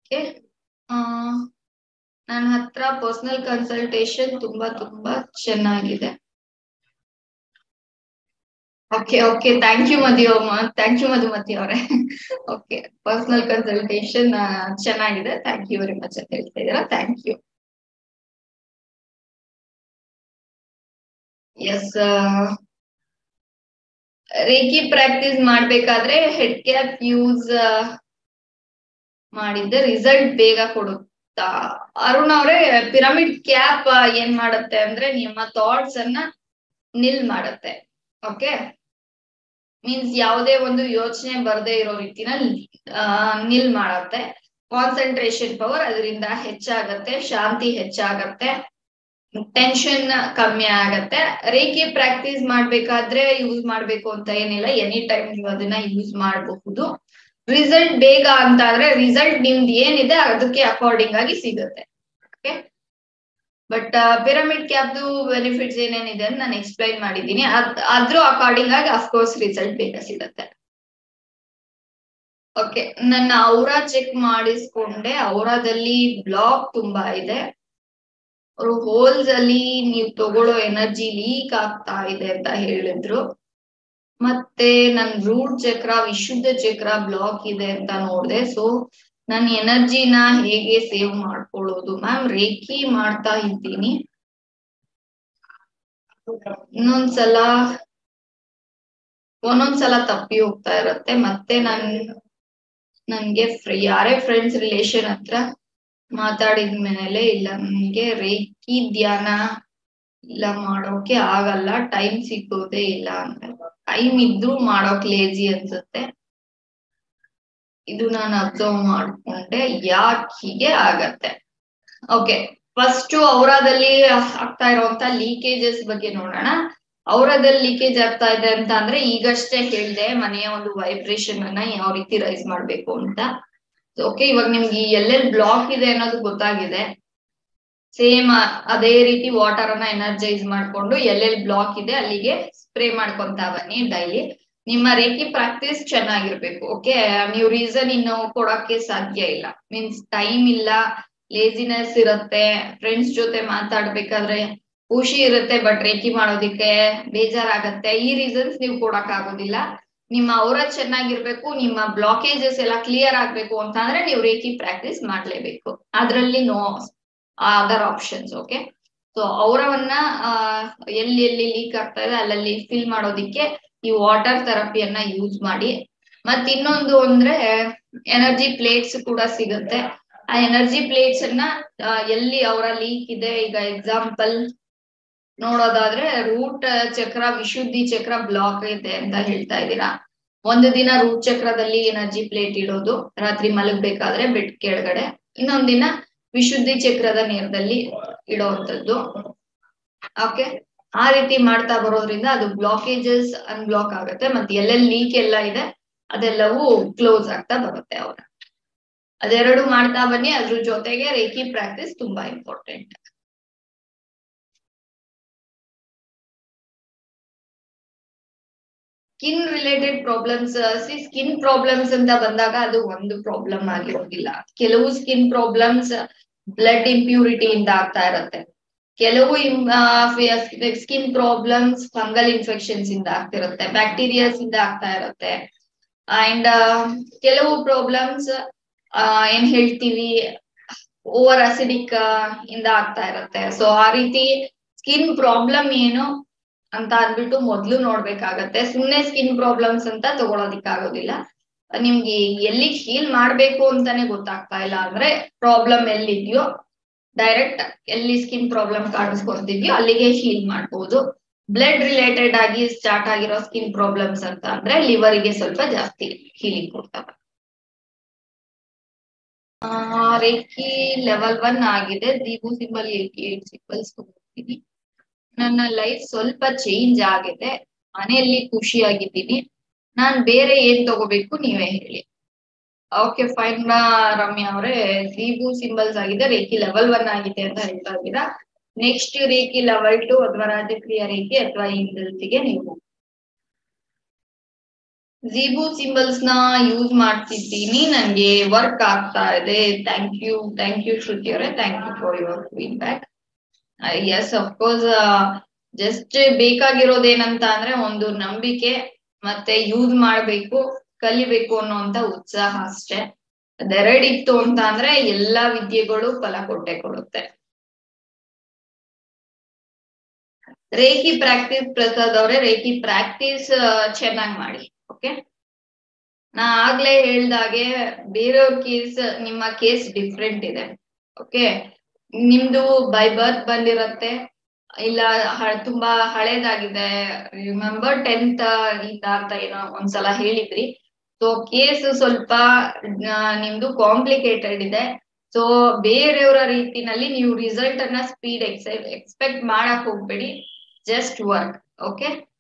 okay ನನ್ನ ಹತ್ರ personal consultation ತುಂಬಾ ತುಂಬಾ ಚೆನ್ನಾಗಿದೆ ಓಕೆ ಓಕೆ ಥ್ಯಾಂಕ್ ಯು ಮದಿ ಥ್ಯಾಂಕ್ ಯು ಮಧುಮತಿ ಅವರೇ ಓಕೆ ಪರ್ಸನಲ್ ಕನ್ಸಲ್ಟೇಷನ್ ಚೆನ್ನಾಗಿದೆ ಥ್ಯಾಂಕ್ ಯು ವೆರಿ ಮಚ್ ಅಂತ ಹೇಳ್ತಾ ಇದ್ದೀರಾ thank you yes reiki practice ಮಾಡ್ಬೇಕಾದ್ರೆ ಹೆಡ್ ಕ್ಯಾಪ್ ಯೂಸ್ ಮಾಡಿದ್ದೆ ರಿಸಲ್ಟ್ ಬೇಗ ಕೊಡುತ್ತಾ ಅರುಣ್ ಅವರೇ ಪಿರಮಿಡ್ ಕ್ಯಾಪ್ ಏನ್ ಮಾಡತ್ತೆ ಅಂದ್ರೆ ನಿಮ್ಮ ಥಾಟ್ಸ್ ಅನ್ನ ನಿಲ್ ಮಾಡತ್ತೆ ಓಕೆ ಮೀನ್ಸ್ ಯಾವುದೇ ಒಂದು ಯೋಚನೆ ಬರದೇ ಇರೋ ರೀತಿನಲ್ಲಿ ನಿಲ್ ಮಾಡತ್ತೆ ಕಾನ್ಸಂಟ್ರೇಷನ್ ಪವರ್ ಅದರಿಂದ ಹೆಚ್ಚಾಗತ್ತೆ ಶಾಂತಿ ಹೆಚ್ಚಾಗತ್ತೆ ಟೆನ್ಷನ್ ಕಮ್ಮಿ ಆಗತ್ತೆ ರೇಖಿ ಪ್ರಾಕ್ಟೀಸ್ ಮಾಡ್ಬೇಕಾದ್ರೆ ಯೂಸ್ ಮಾಡ್ಬೇಕು ಅಂತ ಏನಿಲ್ಲ ಎನಿ ಟೈಮ್ ನೀವು ಅದನ್ನ ಯೂಸ್ ಮಾಡಬಹುದು ರಿಸಲ್ಟ್ ಬೇಗ ಅಂತ ಆದ್ರೆ ರಿಸಲ್ಟ್ ನಿಮ್ದು ಏನಿದೆ ಅದಕ್ಕೆ ಅಕಾರ್ಡಿಂಗ್ ಆಗಿ ಸಿಗುತ್ತೆ ಓಕೆ ಬಟ್ ಪಿರಮಿಡ್ ಕ್ಯಾಬ್ದು ಬೆನಿಫಿಟ್ಸ್ ಏನೇನಿದೆ ಅಂತ ನಾನು ಎಕ್ಸ್ಪ್ಲೈನ್ ಮಾಡಿದ್ದೀನಿ ಅದ್ ಅದ್ರ ಅಕಾರ್ಡಿಂಗ್ ಆಗಿ ಅಫ್ಕೋರ್ಸ್ ರಿಸಲ್ಟ್ ಬೇಗ ಸಿಗುತ್ತೆ ಓಕೆ ನನ್ನ ಔರಾ ಚೆಕ್ ಮಾಡಿಸ್ಕೊಂಡೆ ಔರಾದಲ್ಲಿ ಬ್ಲಾಕ್ ತುಂಬಾ ಇದೆ ಅವರು ಹೋಲ್ಸ್ ಅಲ್ಲಿ ನೀವು ತಗೊಳ್ಳೋ ಎನರ್ಜಿ ಲೀಕ್ ಆಗ್ತಾ ಇದೆ ಅಂತ ಹೇಳಿದ್ರು ಮತ್ತೆ ನನ್ ರೂಟ್ ಚಕ್ರ ವಿಶುದ್ಧ ಚಕ್ರ ಬ್ಲಾಕ್ ಇದೆ ಅಂತ ನೋಡ್ದೆ ಸೊ ನನ್ನ ಎನರ್ಜಿನ ಹೇಗೆ ಸೇವ್ ಮಾಡ್ಕೊಳ್ಳೋದು ಮ್ಯಾಮ್ ರೇಖಿ ಮಾಡ್ತಾ ಇದ್ದೀನಿ ಇನ್ನೊಂದ್ಸಲ ಒಂದೊಂದ್ಸಲ ತಪ್ಪಿ ಹೋಗ್ತಾ ಇರತ್ತೆ ಮತ್ತೆ ನನ್ ನನ್ಗೆ ಫ್ರೀ ಯಾರೇ ಫ್ರೆಂಡ್ಸ್ ರಿಲೇಷನ್ ಹತ್ರ ಮಾತಾಡಿದ್ಮೇಲೆ ಇಲ್ಲ ನನ್ಗೆ ರೇಖಿ ಧ್ಯಾನ ಇಲ್ಲ ಮಾಡೋಕೆ ಆಗಲ್ಲ ಟೈಮ್ ಸಿಗೋದೇ ಇಲ್ಲ ಅಂತ ಟೈಮ್ ಇದ್ರೂ ಮಾಡೋಕ್ ಲೇಜಿ ಅನ್ಸುತ್ತೆ ಇದು ನಾನು ಅಬ್ಸರ್ವ್ ಮಾಡ್ಕೊಂಡೆ ಯಾಕೆ ಹೀಗೆ ಆಗತ್ತೆ ಓಕೆ ಫಸ್ಟ್ ಔರಾದಲ್ಲಿ ಆಗ್ತಾ ಇರುವಂತ ಲೀಕೇಜಸ್ ಬಗ್ಗೆ ನೋಡೋಣ ಔರಾದಲ್ಲಿ ಲೀಕೇಜ್ ಆಗ್ತಾ ಇದೆ ಅಂತ ಅಂದ್ರೆ ಈಗಷ್ಟೇ ಹೇಳ್ದೆ ಮನೆಯ ಒಂದು ವೈಬ್ರೇಷನ್ ಅನ್ನ ಯಾವ ರೀತಿ ರೈಸ್ ಮಾಡ್ಬೇಕು ಅಂತ ಓಕೆ ಇವಾಗ ನಿಮ್ಗೆ ಎಲ್ಲೆಲ್ಲಿ ಬ್ಲಾಕ್ ಇದೆ ಅನ್ನೋದು ಗೊತ್ತಾಗಿದೆ ಸೇಮ್ ಅದೇ ರೀತಿ ವಾಟರ್ ಅನ್ನ ಎನರ್ಜೈಸ್ ಮಾಡ್ಕೊಂಡು ಎಲ್ಲೆಲ್ಲಿ ಬ್ಲಾಕ್ ಇದೆ ಅಲ್ಲಿಗೆ ಸ್ಪ್ರೇ ಮಾಡ್ಕೊಂತ ಬನ್ನಿ ಡೈಲಿ ನಿಮ್ಮ ರೇಖಿ ಪ್ರಾಕ್ಟೀಸ್ ಚೆನ್ನಾಗಿರ್ಬೇಕು ಓಕೆ ನೀವು ರೀಸನ್ ಇನ್ನು ಕೊಡಕ್ಕೆ ಸಾಧ್ಯ ಇಲ್ಲ ಮೀನ್ಸ್ ಟೈಮ್ ಇಲ್ಲ ಲೇಸಿನೆಸ್ ಇರುತ್ತೆ ಫ್ರೆಂಡ್ಸ್ ಜೊತೆ ಮಾತಾಡ್ಬೇಕಾದ್ರೆ ಖುಷಿ ಇರುತ್ತೆ ಬಟ್ ರೇಖಿ ಮಾಡೋದಿಕ್ಕೆ ಬೇಜಾರಾಗತ್ತೆ ಈ ರೀಸನ್ಸ್ ನೀವು ಕೊಡಕ್ ಆಗೋದಿಲ್ಲ ನಿಮ್ಮ ಅವರ ಚೆನ್ನಾಗಿರ್ಬೇಕು ನಿಮ್ಮ ಬ್ಲಾಕೇಜಸ್ ಎಲ್ಲ ಕ್ಲಿಯರ್ ಆಗ್ಬೇಕು ಅಂತ ಅಂದ್ರೆ ನೀವು ರೇಖಿ ಪ್ರಾಕ್ಟೀಸ್ ಮಾಡ್ಲೇಬೇಕು ಅದ್ರಲ್ಲಿ no other options okay so ಅವರವನ್ನ ಎಲ್ಲಿ ಎಲ್ಲಿ ಲೀಕ್ ಆಗ್ತಾ ಇದೆ ಅಲ್ಲಲ್ಲಿ ಫಿಲ್ ಮಾಡೋದಿಕ್ಕೆ ಈ ವಾಟರ್ ಥೆರಪಿಯನ್ನ ಯೂಸ್ ಮಾಡಿ ಮತ್ ಇನ್ನೊಂದು ಅಂದ್ರೆ ಎನರ್ಜಿ ಪ್ಲೇಟ್ಸ್ ಕೂಡ ಸಿಗುತ್ತೆ ಆ ಎನರ್ಜಿ ಪ್ಲೇಟ್ಸ್ ಅನ್ನ ಎಲ್ಲಿ ಅವರ ಲೀಕ್ ಇದೆ ಈಗ ಎಕ್ಸಾಂಪಲ್ ನೋಡೋದಾದ್ರೆ ರೂಟ್ ಚಕ್ರ ವಿಶುದ್ಧಿ ಚಕ್ರ ಬ್ಲಾಕ್ ಇದೆ ಅಂತ ಹೇಳ್ತಾ ಇದ್ದೀರಾ ಒಂದು ದಿನ ರೂಟ್ ಚಕ್ರದಲ್ಲಿ ಎನರ್ಜಿ ಪ್ಲೇಟ್ ಇಡೋದು ರಾತ್ರಿ ಮಲಗ್ಬೇಕಾದ್ರೆ ಬೆಡ್ ಕೆಳಗಡೆ ಇನ್ನೊಂದ್ ದಿನ ವಿಶುದ್ಧಿ ಚಕ್ರದ ನೀರದಲ್ಲಿ ಇಡೋವಂಥದ್ದು ಓಕೆ ಆ ರೀತಿ ಮಾಡ್ತಾ ಬರೋದ್ರಿಂದ ಅದು ಬ್ಲಾಕೇಜಸ್ ಅನ್ಬ್ಲಾಕ್ ಆಗುತ್ತೆ ಮತ್ತೆ ಎಲ್ಲೆಲ್ಲಿ ಲೀಕ್ ಎಲ್ಲ ಇದೆ ಅದೆಲ್ಲವೂ ಕ್ಲೋಸ್ ಆಗ್ತಾ ಬರುತ್ತೆ ಅವರ ಅದೆರಡು ಮಾಡ್ತಾ ಬನ್ನಿ ಅದ್ರ ಜೊತೆಗೆ ರೇಖಿ ಪ್ರಾಕ್ಟೀಸ್ ತುಂಬಾ ಇಂಪಾರ್ಟೆಂಟ್ ಸ್ಕಿನ್ ರಿಲೇಟೆಡ್ ಪ್ರಾಬ್ಲಮ್ಸ್ ಸಿ ಸ್ಕಿನ್ ಪ್ರಾಬ್ಲಮ್ಸ್ ಅಂತ ಬಂದಾಗ ಅದು ಒಂದು ಪ್ರಾಬ್ಲಮ್ ಆಗಿರೋದಿಲ್ಲ ಕೆಲವು ಸ್ಕಿನ್ ಪ್ರಾಬ್ಲಮ್ಸ್ ಬ್ಲಡ್ ಇಂಪ್ಯೂರಿಟಿ ಇಂದ ಆಗ್ತಾ ಇರತ್ತೆ ಕೆಲವು ಸ್ಕಿನ್ ಪ್ರಾಬ್ಲಮ್ಸ್ ಫಂಗಲ್ ಇನ್ಫೆಕ್ಷನ್ಸ್ ಇಂದ ಆಗ್ತಿರುತ್ತೆ ಬ್ಯಾಕ್ಟೀರಿಯಾಸ್ ಇಂದ ಆಗ್ತಾ ಇರುತ್ತೆ ಅಂಡ್ ಕೆಲವು ಪ್ರಾಬ್ಲಮ್ಸ್ ಏನ್ ಹೇಳ್ತೀವಿ ಓವರ್ ಅಸಿಡಿಕ್ ಇಂದ ಆಗ್ತಾ ಇರುತ್ತೆ ಸೊ ಆ ರೀತಿ ಸ್ಕಿನ್ ಪ್ರಾಬ್ಲಮ್ ಏನು ಅಂತ ಅಂದ್ಬಿಟ್ಟು ಮೊದ್ಲು ನೋಡ್ಬೇಕಾಗತ್ತೆ ಸುಮ್ನೆ ಸ್ಕಿನ್ ಪ್ರಾಬ್ಲಮ್ಸ್ ಅಂತ ತಗೊಳೋದಿಕ್ಕಾಗೋದಿಲ್ಲ ನಿಮ್ಗೆ ಎಲ್ಲಿ ಹೀಲ್ ಮಾಡ್ಬೇಕು ಅಂತಾನೆ ಗೊತ್ತಾಗ್ತಾ ಇಲ್ಲ ಅಂದ್ರೆ ಪ್ರಾಬ್ಲಮ್ ಎಲ್ಲಿದ್ಯೋ ಡೈರೆಕ್ಟ್ ಎಲ್ಲಿ ಸ್ಕಿನ್ ಪ್ರಾಬ್ಲಮ್ ಕಾಣಿಸ್ಕೊತಿದ್ಯೋ ಅಲ್ಲಿಗೆ ಹೀಲ್ ಮಾಡ್ಬೋದು ಬ್ಲಡ್ ರಿಲೇಟೆಡ್ ಆಗಿ ಸ್ಟಾರ್ಟ್ ಆಗಿರೋ ಸ್ಕಿನ್ ಪ್ರಾಬ್ಲಮ್ಸ್ ಅಂತ ಅಂದ್ರೆ ಲಿವರ್ಗೆ ಸ್ವಲ್ಪ ಜಾಸ್ತಿ ಹೀಲಿಂಗ್ ಕೊಡ್ತವೆ ರೇಖಿ ಲೆವೆಲ್ ಒನ್ ಆಗಿದೆ Deepu symbol eighty eight symbols ಹೋಗ್ತೀನಿ ನನ್ನ ಲೈಫ್ ಸ್ವಲ್ಪ ಚೇಂಜ್ ಆಗಿದೆ ಮನೆಯಲ್ಲಿ ಖುಷಿಯಾಗಿದ್ದೀನಿ ನಾನ್ ಬೇರೆ ಏನ್ ತಗೋಬೇಕು ನೀವೇ ಹೇಳಿ ಓಕೆ ಫೈನ್ ರಮ್ಯಾ ಅವರೇ ದೀಪು ಸಿಂಬಲ್ಸ್ ಆಗಿದೆ ರೇಖಿ ಲೆವೆಲ್ ಒನ್ ಆಗಿದೆ ಅಂತ ಹೇಳ್ತಾ ಇದ್ದೀರಾ ನೆಕ್ಸ್ಟ್ ರೇಖಿ ಲೆವೆಲ್ ಟು ಅಥವಾ ರಾಜಕ್ರಿಯ ರೇಖೆ ಅಥವಾ ಇಂದಲ್ಸಿಗೆ ನೀವು ಝೀಬು ಸಿಂಬಲ್ಸ್ ನ ಯೂಸ್ ಮಾಡ್ತಿದ್ದೀನಿ ನನ್ಗೆ ವರ್ಕ್ ಆಗ್ತಾ ಇದೆ thank you thank you Shruti ಅವರೇ thank you for your feedback yes of course just ಬೇಕಾಗಿರೋದೇನಂತ ಅಂದ್ರೆ ಒಂದು ನಂಬಿಕೆ ಮತ್ತೆ ಯೂಸ್ ಮಾಡ್ಬೇಕು ಕಲಿಬೇಕು ಅನ್ನೋಂತ ಉತ್ಸಾಹ ಅಷ್ಟೇ ಅದೆರಡಿತ್ತು ಅಂತ ಅಂದ್ರೆ ಎಲ್ಲಾ ವಿದ್ಯೆಗಳು ಫಲ ಕೊಟ್ಟೆ ಕೊಡುತ್ತೆ ರೇಖಿ ಪ್ರಾಕ್ಟೀಸ್ ಪ್ರಸಾದ್ ಅವರೇ ರೇಖಿ ಪ್ರಾಕ್ಟೀಸ್ ಚೆನ್ನಾಗಿ ಮಾಡಿ ಓಕೆ ನಾ ಆಗ್ಲೇ ಹೇಳ್ದಾಗೆ ಬೇರೆಯವ್ರ ಕೇಸ್ ನಿಮ್ಮ ಕೇಸ್ ಡಿಫ್ರೆಂಟ್ ಇದೆ ಓಕೆ ನಿಮ್ದು ಬೈ ಬರ್ತ್ ಬಂದಿರತ್ತೆ ಇಲ್ಲ ಹ- ತುಂಬಾ ಹಳೇದಾಗಿದೆ ರಿಮೆಂಬರ್ ಟೆಂತ್ ಇಂದ ಅಂತ ಏನೋ ಒಂದ್ಸಲ ಹೇಳಿದ್ರಿ ಸೊ ಕೇಸ್ ಸ್ವಲ್ಪ ಆ, ನಿಮ್ದು ಕಾಂಪ್ಲಿಕೇಟೆಡ್ ಇದೆ ಸೊ ಬೇರೆಯವರ ರೀತಿನಲ್ಲಿ ನೀವು ರಿಸಲ್ಟ್ ಅನ್ನ ಸ್ಪೀಡ್ ಎಕ್ಸೆಪ್ಟ್ ಮಾಡಕ್ ಹೋಗ್ಬೇಡಿ ಜಸ್ಟ್ ವರ್ಕ್ ಓಕೆ